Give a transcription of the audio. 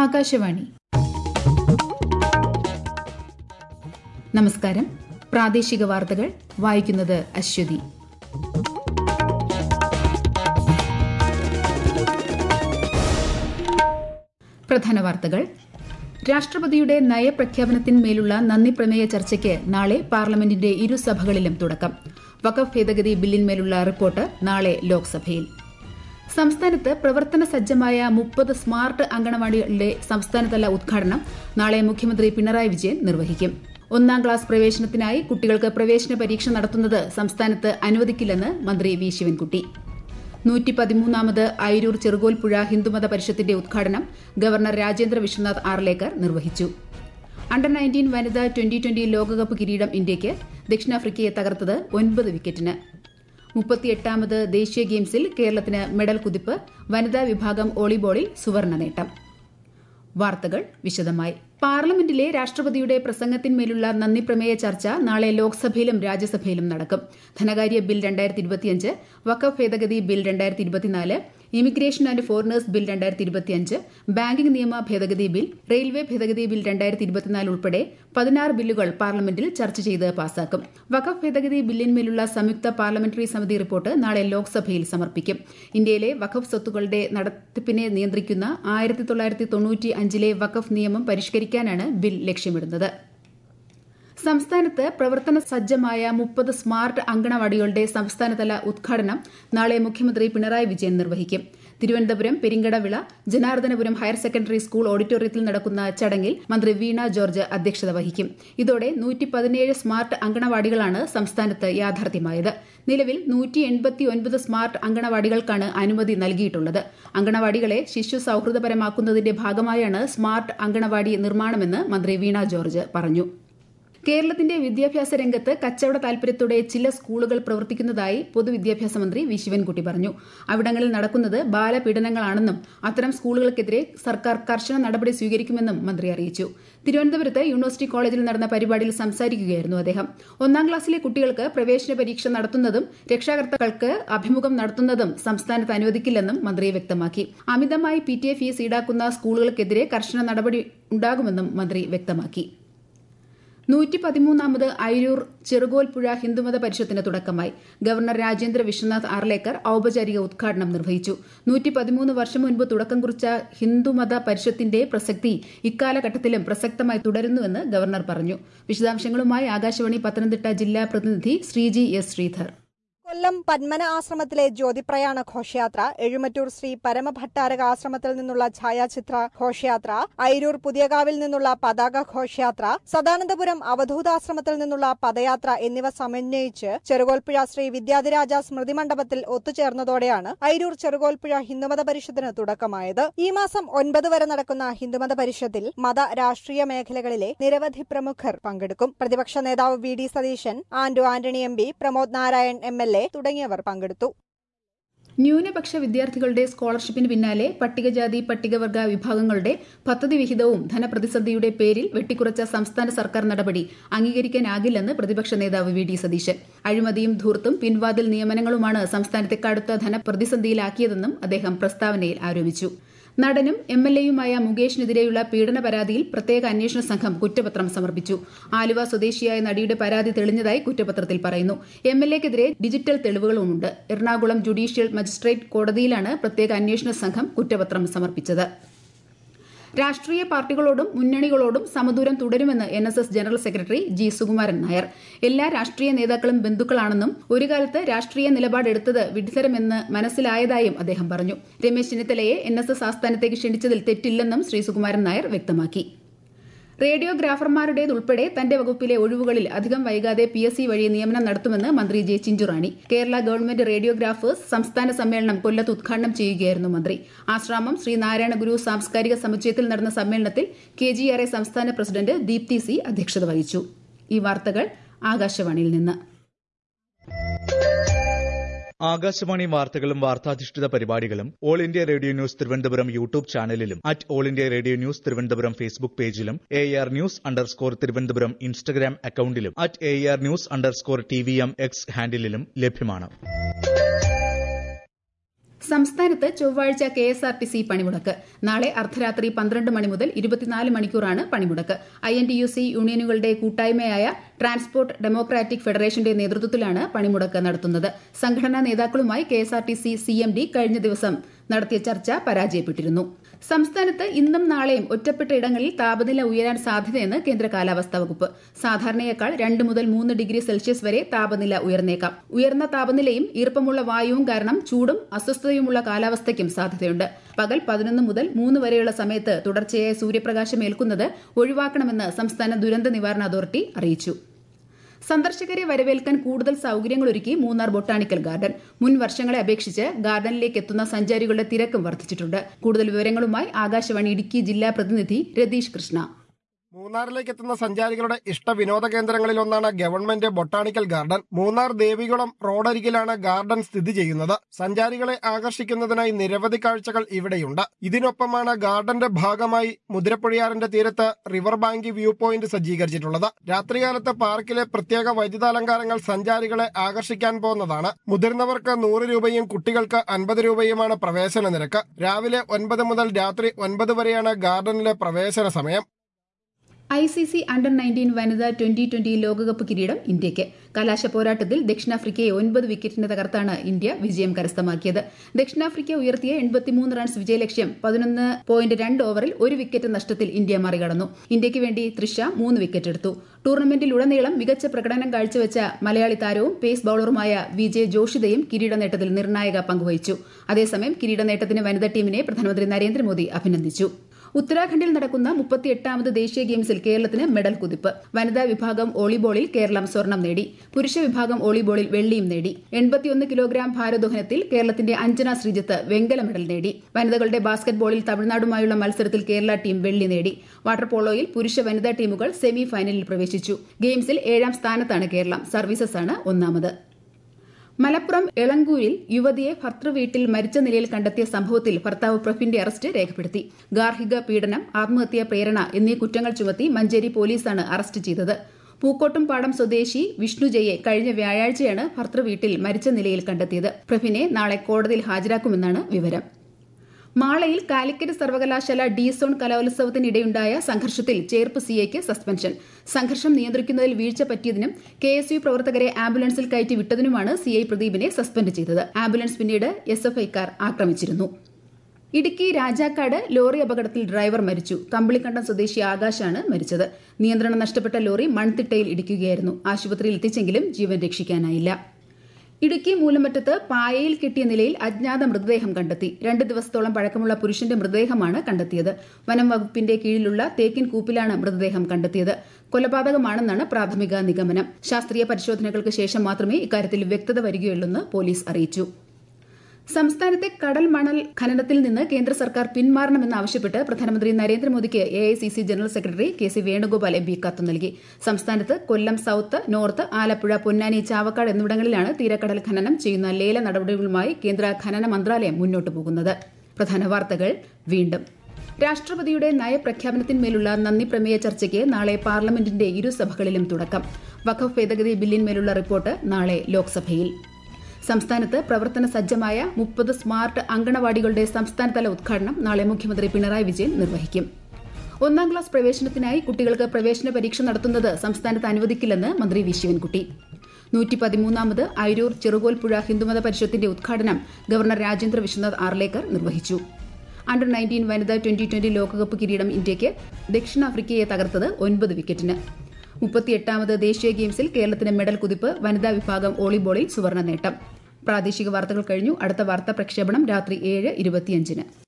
ആകാശവാണി നമസ്കാരം പ്രാദേശിക വാർത്തകൾ വായിക്കുന്നത് അശ്വതി പ്രധാന വാർത്തകൾ രാഷ്ട്രപതിയുടെ നയപ്രഖ്യാപനത്തിന്മേലുള്ള നന്ദി പ്രമേയ ചർച്ചയ്ക്ക് നാളെ പാർലമെന്റിന്റെ ഇരുസഭകളിലും തുടക്കം വഖഫ് ഭേദഗതി ബില്ലിന്മേലുള്ള റിപ്പോർട്ട് നാളെ ലോക്സഭയിൽ സംസ്ഥാനത്ത് പ്രവർത്തന സജ്ജമായ മുപ്പത് സ്മാർട്ട് അങ്കണവാടികളുടെ സംസ്ഥാനതല ഉദ്ഘാടനം നാളെ മുഖ്യമന്ത്രി പിണറായി വിജയൻ നിർവഹിക്കും ഒന്നാം ക്ലാസ് പ്രവേശനത്തിനായി കുട്ടികൾക്ക് പ്രവേശന പരീക്ഷ നടത്തുന്നത് സംസ്ഥാനത്ത് അനുവദിക്കില്ലെന്ന് മന്ത്രി വി ശിവൻകുട്ടി നൂറ്റി പതിമൂന്നാമത് അയിരൂർ ചെറുകോൽപ്പുഴ ഹിന്ദുമത പരിഷത്തിന്റെ ഉദ്ഘാടനം ഗവർണർ രാജേന്ദ്ര വിശ്വനാഥ് ആർലേക്കർ നിർവഹിച്ചു അണ്ടർ നയൻറ്റീൻ വനിതാ ട്വന്റി ട്വന്റി ലോകകപ്പ് കിരീടം ഇന്ത്യയ്ക്ക് ദക്ഷിണാഫ്രിക്കയെ തകർത്തത് ഒൻപത് വിക്കറ്റിന് മുപ്പത്തിയെട്ടാമത് ദേശീയ ഗെയിംസിൽ കേരളത്തിന് മെഡൽ കുതിപ്പ് വനിതാ വിഭാഗം വോളിബോളിൽ സുവർണ നേട്ടം വാർത്തകൾ വിശദമായി പാർലമെന്റിലെ രാഷ്ട്രപതിയുടെ പ്രസംഗത്തിന്മേലുള്ള നന്ദി പ്രമേയ ചർച്ച നാളെ ലോക്സഭയിലും രാജ്യസഭയിലും നടക്കും ധനകാര്യ ബിൽ രണ്ടായിരത്തി ഇരുപത്തിയഞ്ച് വഖഫ് ഭേദഗതി ബിൽ രണ്ടായിരത്തി ഇരുപത്തിനാല് ഇമിഗ്രേഷൻ ആൻഡ് ഫോറിനേഴ്സ് ബിൽ രണ്ടായിരത്തി ഇരുപത്തിയഞ്ച് ബാങ്കിംഗ് നിയമ ഭേദഗതി ബിൽ റെയിൽവേ ഭേദഗതി ബിൽ രണ്ടായിരത്തി ഇരുപത്തിനാല് ഉൾപ്പെടെ പതിനാറ് ബില്ലുകൾ പാർലമെന്റിൽ ചർച്ച ചെയ്ത് പാസാക്കും വഖഫ് ഭേദഗതി ബില്ലിന്മേലുള്ള സംയുക്ത പാർലമെന്ററി സമിതി റിപ്പോർട്ട് നാളെ ലോക്സഭയിൽ സമർപ്പിക്കും ഇന്ത്യയിലെ വഖഫ് സ്വത്തുക്കളുടെ നടത്തിപ്പിനെ നിയന്ത്രിക്കുന്ന ആയിരത്തി തൊള്ളായിരത്തി തൊണ്ണൂറ്റി അഞ്ചിലെ വഖഫ് നിയമം പരിഷ്കരിക്കാനാണ് ബിൽ ലക്ഷ്യമിടുന്നത് സംസ്ഥാനത്ത് പ്രവർത്തന സജ്ജമായ മുപ്പത് സ്മാർട്ട് അങ്കണവാടികളുടെ സംസ്ഥാനതല ഉദ്ഘാടനം നാളെ മുഖ്യമന്ത്രി പിണറായി വിജയൻ നിർവഹിക്കും Thiruvananthapuram Perinkadavila Janardhanapuram higher secondary school ഓഡിറ്റോറിയത്തിൽ നടക്കുന്ന ചടങ്ങിൽ മന്ത്രി വീണ ജോർജ് അധ്യക്ഷത വഹിക്കും ഇതോടെ നൂറ്റി പതിനേഴ് സ്മാർട്ട് അങ്കണവാടികളാണ് സംസ്ഥാനത്ത് യാഥാർത്ഥ്യമായത് നിലവിൽ നൂറ്റി എൺപത്തി ഒൻപത് സ്മാർട്ട് അങ്കണവാടികൾക്കാണ് അനുമതി നൽകിയിട്ടുള്ളത് അങ്കണവാടികളെ ശിശു സൌഹൃദപരമാക്കുന്നതിന്റെ ഭാഗമായാണ് സ്മാർട്ട് അങ്കണവാടി നിർമ്മാണമെന്ന് മന്ത്രി വീണ ജോർജ് പറഞ്ഞു കേരളത്തിന്റെ വിദ്യാഭ്യാസ രംഗത്ത് കച്ചവട താൽപര്യത്തോടെ ചില സ്കൂളുകൾ പ്രവർത്തിക്കുന്നതായി പൊതുവിദ്യാഭ്യാസ മന്ത്രി വി ശിവൻകുട്ടി പറഞ്ഞു അവിടങ്ങളിൽ നടക്കുന്നത് ബാലപീഡനങ്ങളാണെന്നും അത്തരം സ്കൂളുകൾക്കെതിരെ സർക്കാർ കർശന നടപടി സ്വീകരിക്കുമെന്നും മന്ത്രി അറിയിച്ചു തിരുവനന്തപുരത്ത് യൂണിവേഴ്സിറ്റി കോളേജിൽ നടന്ന പരിപാടിയിൽ സംസാരിക്കുകയായിരുന്നു അദ്ദേഹം ഒന്നാം ക്ലാസ്സിലെ കുട്ടികൾക്ക് പ്രവേശന പരീക്ഷ നടത്തുന്നതും രക്ഷാകർത്താക്കൾക്ക് അഭിമുഖം നടത്തുന്നതും സംസ്ഥാനത്ത് അനുവദിക്കില്ലെന്നും മന്ത്രി വ്യക്തമാക്കി അമിതമായി പി ടി എ ഫീസ് ഈടാക്കുന്ന സ്കൂളുകൾക്കെതിരെ കർശന നടപടി ഉണ്ടാകുമെന്നും മന്ത്രി വ്യക്തമാക്കി നൂറ്റി പതിമൂന്നാമത് അയിരൂർ ചെറുകോൽപ്പുഴ ഹിന്ദുമത പരിഷത്തിന് തുടക്കമായി ഗവർണർ രാജേന്ദ്ര വിശ്വനാഥ് ആർലേക്കർ ഔപചാരിക ഉദ്ഘാടനം നിർവഹിച്ചു നൂറ്റി പതിമൂന്ന് വർഷം മുൻപ് തുടക്കം കുറിച്ച ഹിന്ദുമത പരിഷത്തിന്റെ പ്രസക്തി ഇക്കാലഘട്ടത്തിലും പ്രസക്തമായി തുടരുന്നുവെന്ന് ഗവർണർ പറഞ്ഞു വിശദാംശങ്ങളുമായി ആകാശവാണി പത്തനംതിട്ട ജില്ലാ പ്രതിനിധി ശ്രീജി എസ് ശ്രീധർ കൊല്ലം പന്മന ആശ്രമത്തിലെ ജ്യോതിപ്രയാണ ഘോഷയാത്ര എഴുമറ്റൂർ ശ്രീ പരമഭട്ടാരക ആശ്രമത്തിൽ നിന്നുള്ള ഛായാചിത്ര ഘോഷയാത്ര അയിരൂർ പുതിയകാവിൽ നിന്നുള്ള പതാക ഘോഷയാത്ര സദാനന്ദപുരം അവധൂതാശ്രമത്തിൽ നിന്നുള്ള പദയാത്ര എന്നിവ സമന്വയിച്ച് ചെറുകോൽപ്പുഴ ശ്രീ വിദ്യാധിരാജ സ്മൃതി മണ്ഡപത്തിൽ ഒത്തുചേർന്നതോടെയാണ് അയിരൂർ ചെറുകോൽപ്പുഴ ഹിന്ദുമത പരിഷത്തിന് തുടക്കമായത് ഈ മാസം ഒൻപത് വരെ നടക്കുന്ന ഹിന്ദുമത പരിഷത്തിൽ മത രാഷ്ട്രീയ മേഖലകളിലെ നിരവധി പ്രമുഖർ പങ്കെടുക്കും പ്രതിപക്ഷ നേതാവ് V D Satheesan Anto Antony M P Pramod Narayan M L A തുടങ്ങിയവർ പങ്കെടുത്തു ന്യൂനപക്ഷ വിദ്യാർത്ഥികളുടെ സ്കോളർഷിപ്പിന് പിന്നാലെ പട്ടികജാതി പട്ടികവർഗ വിഭാഗങ്ങളുടെ പദ്ധതി വിഹിതവും ധനപ്രതിസന്ധിയുടെ പേരിൽ വെട്ടിക്കുറച്ച സംസ്ഥാന സർക്കാർ നടപടി അംഗീകരിക്കാനാകില്ലെന്ന് പ്രതിപക്ഷ നേതാവ് വി ഡി സതീശൻ അഴിമതിയും ധൂർത്തും പിൻവാതിൽ നിയമനങ്ങളുമാണ് സംസ്ഥാനത്തെ കടുത്ത ധനപ്രതിസന്ധിയിലാക്കിയതെന്നും അദ്ദേഹം പ്രസ്താവനയിൽ ആരോപിച്ചു നടനും എം എൽ എയുമായ മുകേഷിനെതിരെയുള്ള പീഡന പരാതിയിൽ പ്രത്യേക അന്വേഷണ സംഘം കുറ്റപത്രം സമർപ്പിച്ചു ആലുവ സ്വദേശിയായ നടിയുടെ പരാതി തെളിഞ്ഞതായി കുറ്റപത്രത്തിൽ പറയുന്നു എം എൽ എക്കെതിരെ ഡിജിറ്റൽ തെളിവുകളുമുണ്ട് എറണാകുളം ജുഡീഷ്യൽ മജിസ്ട്രേറ്റ് കോടതിയിലാണ് പ്രത്യേക അന്വേഷണ സംഘം കുറ്റപത്രം സമർപ്പിച്ചത് രാഷ്ട്രീയ പാർട്ടികളോടും മുന്നണികളോടും സമദൂരം തുടരുമെന്ന് N S S general secretary G Sukumaran Nair എല്ലാ രാഷ്ട്രീയ നേതാക്കളും ബന്ധുക്കളാണെന്നും ഒരു കാലത്ത് രാഷ്ട്രീയ നിലപാടെടുത്തത് വിഡ്ഢിതരമെന്ന് മനസ്സിലായതായും അദ്ദേഹം പറഞ്ഞു രമേശ് ചെന്നിത്തലയെ എൻ എസ് എസ് ആസ്ഥാനത്തേക്ക് ക്ഷണിച്ചതിൽ തെറ്റില്ലെന്നും ശ്രീ സുകുമാരൻ നായർ വ്യക്തമാക്കി റേഡിയോഗ്രാഫർമാരുടേതുൾപ്പെടെ തന്റെ വകുപ്പിലെ ഒഴിവുകളിൽ അധികം വൈകാതെ പി എസ് സി വഴി നിയമനം നടത്തുമെന്ന് മന്ത്രി J Chinchurani Kerala government radiographers സംസ്ഥാന സമ്മേളനം കൊല്ലത്ത് ഉദ്ഘാടനം ചെയ്യുകയായിരുന്നു മന്ത്രി ആശ്രാമം ശ്രീ നാരായണ ഗുരു സാംസ്കാരിക സമുച്ചയത്തിൽ നടന്ന സമ്മേളനത്തിൽ കെ ജി ആർ എ സംസ്ഥാന പ്രസിഡന്റ് ദീപ്തി സി അധ്യക്ഷത വഹിച്ചു ഈ വാർത്തകൾ ആകാശവാണിയിൽ നിന്ന് ആകാശവാണി വാർത്തകളും വാർത്താധിഷ്ഠിത പരിപാടികളും all India radio news Thiruvananthapuram YouTube ചാനലിലും at all India radio news Thiruvananthapuram Facebook പേജിലും A R news underscore Thiruvananthapuram Instagram അക്കൌണ്ടിലും at A R news underscore T V M X ഹാൻഡിലും ലഭ്യമാണ് സംസ്ഥാനത്ത് ചൊവ്വാഴ്ച K S R T C പണിമുടക്ക് നാളെ അർദ്ധരാത്രി പന്ത്രണ്ട് മണി മുതൽ ഇരുപത്തിനാല് മണിക്കൂറാണ് പണിമുടക്ക് I N T U C യൂണിയനുകളുടെ കൂട്ടായ്മയായ ട്രാൻസ്പോർട്ട് ഡെമോക്രാറ്റിക് ഫെഡറേഷന്റെ നേതൃത്വത്തിലാണ് പണിമുടക്ക് നടത്തുന്നത് സംഘടനാ നേതാക്കളുമായി K S R T C C M D കഴിഞ്ഞ ദിവസം നടത്തിയ ചർച്ച പരാജയപ്പെട്ടിരുന്നു സംസ്ഥാനത്ത് ഇന്നും നാളെയും ഒറ്റപ്പെട്ട ഇടങ്ങളിൽ താപനില ഉയരാൻ സാധ്യതയെന്ന് കേന്ദ്ര കാലാവസ്ഥാ വകുപ്പ് സാധാരണയേക്കാൾ രണ്ട് മുതൽ മൂന്ന് ഡിഗ്രി സെൽഷ്യസ് വരെ താപനില ഉയർന്നേക്കാം ഉയർന്ന താപനിലയും ഈർപ്പമുള്ള വായുവും കാരണം ചൂടും അസ്വസ്ഥതയുമുള്ള കാലാവസ്ഥയ്ക്കും സാധ്യതയുണ്ട് പകൽ പതിനൊന്ന് മുതൽ മൂന്ന് വരെയുള്ള സമയത്ത് തുടർച്ചയായ സൂര്യപ്രകാശം ഏൽക്കുന്നത് ഒഴിവാക്കണമെന്ന് സംസ്ഥാന ദുരന്ത നിവാരണ അതോറിറ്റി അറിയിച്ചു സന്ദർശകരെ വരവേൽക്കാൻ കൂടുതൽ സൌകര്യങ്ങളൊരുക്കി മൂന്നാർ ബൊട്ടാണിക്കൽ ഗാർഡൻ മുൻ വർഷങ്ങളെ അപേക്ഷിച്ച് ഗാർഡനിലേക്ക് എത്തുന്ന സഞ്ചാരികളുടെ തിരക്കും വർദ്ധിച്ചിട്ടുണ്ട് കൂടുതൽ വിവരങ്ങളുമായി ആകാശവാണി ഇടുക്കി ജില്ലാ പ്രതിനിധി രതീഷ് കൃഷ്ണ മൂന്നാറിലേക്ക് എത്തുന്ന സഞ്ചാരികളുടെ ഇഷ്ട വിനോദ കേന്ദ്രങ്ങളിൽ ഒന്നാണ് government botanical garden Munnar Devikulam റോഡരികിലാണ് ഗാർഡൻ സ്ഥിതി ചെയ്യുന്നത് സഞ്ചാരികളെ ആകർഷിക്കുന്നതിനായി നിരവധി കാഴ്ചകൾ ഇവിടെയുണ്ട് ഇതിനൊപ്പമാണ് ഗാർഡന്റെ ഭാഗമായി മുതിരപ്പുഴയാറിന്റെ തീരത്ത് റിവർ ബാങ്കി വ്യൂ പോയിന്റ് സജ്ജീകരിച്ചിട്ടുള്ളത് രാത്രികാലത്ത് പാർക്കിലെ പ്രത്യേക വൈദ്യുതാലങ്കാരങ്ങൾ സഞ്ചാരികളെ ആകർഷിക്കാൻ പോകുന്നതാണ് മുതിർന്നവർക്ക് നൂറ് രൂപയും കുട്ടികൾക്ക് അൻപത് രൂപയുമാണ് പ്രവേശന നിരക്ക് രാവിലെ ഒൻപത് മുതൽ രാത്രി ഒൻപത് വരെയാണ് ഗാർഡനിലെ പ്രവേശന സമയം I C C under nineteen വനിതാ ട്വന്റി ട്വന്റി ലോകകപ്പ് കിരീടം ഇന്ത്യയ്ക്ക് കലാശ പോരാട്ടത്തിൽ ദക്ഷിണാഫ്രിക്കയെ ഒൻപത് വിക്കറ്റിന് തകർത്താണ് ഇന്ത്യ വിജയം കരസ്ഥമാക്കിയത് ദക്ഷിണാഫ്രിക്ക ഉയർത്തിയ എൺപത്തിമൂന്ന് റൺസ് വിജയലക്ഷ്യം പതിനൊന്ന് പോയിന്റ് രണ്ട് ഓവറിൽ ഒരു വിക്കറ്റ് നഷ്ടത്തിൽ ഇന്ത്യ മറികടന്നു ഇന്ത്യയ്ക്ക് വേണ്ടി തൃഷ മൂന്ന് വിക്കറ്റ് എടുത്തു ടൂർണമെന്റിലുടനീളം മികച്ച പ്രകടനം കാഴ്ചവെച്ച മലയാളി താരവും പേസ് ബൌളറുമായ വിജയ് ജോഷിതയും കിരീട നേട്ടത്തിൽ നിർണായക പങ്കുവഹിച്ചു അതേസമയം കിരീട നേട്ടത്തിന് വനിതാ ടീമിനെ പ്രധാനമന്ത്രി നരേന്ദ്രമോദി അഭിനന്ദിച്ചു ഉത്തരാഖണ്ഡിൽ നടക്കുന്ന മുപ്പത്തിയെട്ടാമത് ദേശീയ ഗെയിംസിൽ കേരളത്തിന് മെഡൽ കുതിപ്പ് വനിതാ വിഭാഗം വോളിബോളിൽ കേരളം സ്വർണം നേടി പുരുഷ വിഭാഗം വോളിബോളിൽ വെള്ളിയും നേടി എൺപത്തിയൊന്ന് കിലോഗ്രാം ഭാരോദ്വഹനത്തിൽ കേരളത്തിന്റെ അഞ്ജന ശ്രീജിത്ത് വെങ്കല മെഡൽ നേടി വനിതകളുടെ ബാസ്കറ്റ്ബോളിൽ തമിഴ്നാടുമായുള്ള മത്സരത്തിൽ കേരള ടീം വെള്ളി നേടി വാട്ടർ പോളോയിൽ പുരുഷ വനിതാ ടീമുകൾ സെമി ഫൈനലിൽ പ്രവേശിച്ചു ഗെയിംസിൽ ഏഴാം സ്ഥാനത്താണ് കേരളം സർവീസസാണ് ഒന്നാമത് മലപ്പുറം എളങ്കൂരിൽ യുവതിയെ ഭർത്തൃവീട്ടിൽ മരിച്ച നിലയിൽ കണ്ടെത്തിയ സംഭവത്തിൽ ഭർത്താവ് പ്രഫിന്റെ അറസ്റ്റ് രേഖപ്പെടുത്തി ഗാർഹിക പീഡനം ആത്മഹത്യാ പ്രേരണ എന്നീ കുറ്റങ്ങൾ ചുമത്തി മഞ്ചേരി പോലീസാണ് അറസ്റ്റ് ചെയ്തത് പൂക്കോട്ടുംപാടം സ്വദേശി വിഷ്ണുജയെ കഴിഞ്ഞ വ്യാഴാഴ്ചയാണ് ഭർത്തൃവീട്ടിൽ മരിച്ച നിലയിൽ കണ്ടെത്തിയത് പ്രഫിനെ നാളെ കോടതിയിൽ ഹാജരാക്കുമെന്നാണ് വിവരം മാളയിൽ കാലിക്കറ്റ് സർവകലാശാല ഡി സോൺ കലോത്സവത്തിനിടെയുണ്ടായ സംഘർഷത്തിൽ ചേർപ്പ് സിഐക്ക് സസ്പെൻഷൻ സംഘർഷം നിയന്ത്രിക്കുന്നതിൽ വീഴ്ച പറ്റിയതിനും കെ എസ് യു പ്രവർത്തകരെ ആംബുലൻസിൽ കയറ്റി വിട്ടതിനുമാണ് സിഐ പ്രദീപിനെ സസ്പെൻഡ് ചെയ്തത് ആംബുലൻസ് പിന്നീട് എസ് എഫ് ഐക്കാർ ആക്രമിച്ചിരുന്നു ഇടുക്കി രാജാക്കാട് ലോറി അപകടത്തിൽ ഡ്രൈവർ മരിച്ചു കമ്പിളിക്കണ്ടം സ്വദേശി ആകാശാണ് മരിച്ചത് നിയന്ത്രണം നഷ്ടപ്പെട്ട ലോറി മൺതിട്ടയിൽ ഇടിക്കുകയായിരുന്നു ആശുപത്രിയിൽ എത്തിച്ചെങ്കിലും ജീവൻ രക്ഷിക്കാനായില്ല ഇടുക്കി മൂലമറ്റത്ത് പായയിൽ കെട്ടിയ നിലയിൽ അജ്ഞാത മൃതദേഹം കണ്ടെത്തി രണ്ട് ദിവസത്തോളം പഴക്കമുള്ള പുരുഷന്റെ മൃതദേഹമാണ് കണ്ടെത്തിയത് വനം വകുപ്പിന്റെ കീഴിലുള്ള തേക്കിൻ കൂപ്പിലാണ് മൃതദേഹം കണ്ടെത്തിയത് കൊലപാതകമാണെന്നാണ് പ്രാഥമിക നിഗമനം ശാസ്ത്രീയ പരിശോധനകൾക്ക് ശേഷം മാത്രമേ ഇക്കാര്യത്തിൽ വ്യക്തത വരികയുള്ളൂന്ന് പോലീസ് അറിയിച്ചു സംസ്ഥാനത്തെ കടൽ മണൽ ഖനനത്തിൽ നിന്ന് കേന്ദ്ര സർക്കാർ പിന്മാറണമെന്നാവശ്യപ്പെട്ട് പ്രധാനമന്ത്രി നരേന്ദ്രമോദിക്ക് A I C C general secretary K C Venugopal M P കത്ത് നൽകി സംസ്ഥാനത്ത് കൊല്ലം സൌത്ത് നോർത്ത് ആലപ്പുഴ പൊന്നാനി ചാവക്കാട് എന്നിവിടങ്ങളിലാണ് തീരക്കടൽ ഖനനം ചെയ്യുന്ന ലേല നടപടികളുമായി കേന്ദ്ര ഖനന മന്ത്രാലയം മുന്നോട്ടു പോകുന്നത് പ്രധാന വാർത്തകൾ വീണ്ടും രാഷ്ട്രപതിയുടെ നയപ്രഖ്യാപനത്തിന്മേലുള്ള നന്ദി പ്രമേയ ചർച്ചയ്ക്ക് നാളെ പാർലമെന്റിന്റെ ഇരുസഭകളിലും തുടക്കം വഖഫ് ഭേദഗതി ബില്ലിന്മേലുള്ള റിപ്പോർട്ട് നാളെ ലോക്സഭയിൽ സംസ്ഥാനത്ത് പ്രവർത്തന സജ്ജമായ മുപ്പത് സ്മാർട്ട് അങ്കണവാടികളുടെ സംസ്ഥാനതല ഉദ്ഘാടനം നാളെ മുഖ്യമന്ത്രി പിണറായി വിജയൻ നിർവഹിക്കും ഒന്നാം ക്ലാസ് പ്രവേശനത്തിനായി കുട്ടികൾക്ക് പ്രവേശന പരീക്ഷ നടത്തുന്നത് സംസ്ഥാനത്ത് അനുവദിക്കില്ലെന്ന് മന്ത്രി വി ശിവൻകുട്ടി നൂറ്റി പതിമൂന്നാമത് അയിരൂർ ചെറുകോൽപ്പുഴ ഹിന്ദുമത പരിഷത്തിന്റെ ഉദ്ഘാടനം ഗവർണർ രാജേന്ദ്ര വിശ്വനാഥ് ആർലേക്കർ നിർവഹിച്ചു അണ്ടർ നയൻറ്റീൻ വനിതാ ട്വന്റി ട്വന്റി ലോകകപ്പ് കിരീടം ഇന്ത്യയ്ക്ക് ദക്ഷിണാഫ്രിക്കയെ തകർത്തത് ഒൻപത് വിക്കറ്റിന് മുപ്പത്തിയെട്ടാമത് ദേശീയ ഗെയിംസിൽ കേരളത്തിന് മെഡൽ കുതിപ്പ് വനിതാ വിഭാഗം വോളിബോളിൽ സുവർണ്ണ നേട്ടം പ്രാദേശിക വാർത്തകൾ കഴിഞ്ഞു അടുത്ത വാർത്താ പ്രക്ഷേപണം രാത്രി ഏഴ് ഇരുപത്തിയഞ്ചിന്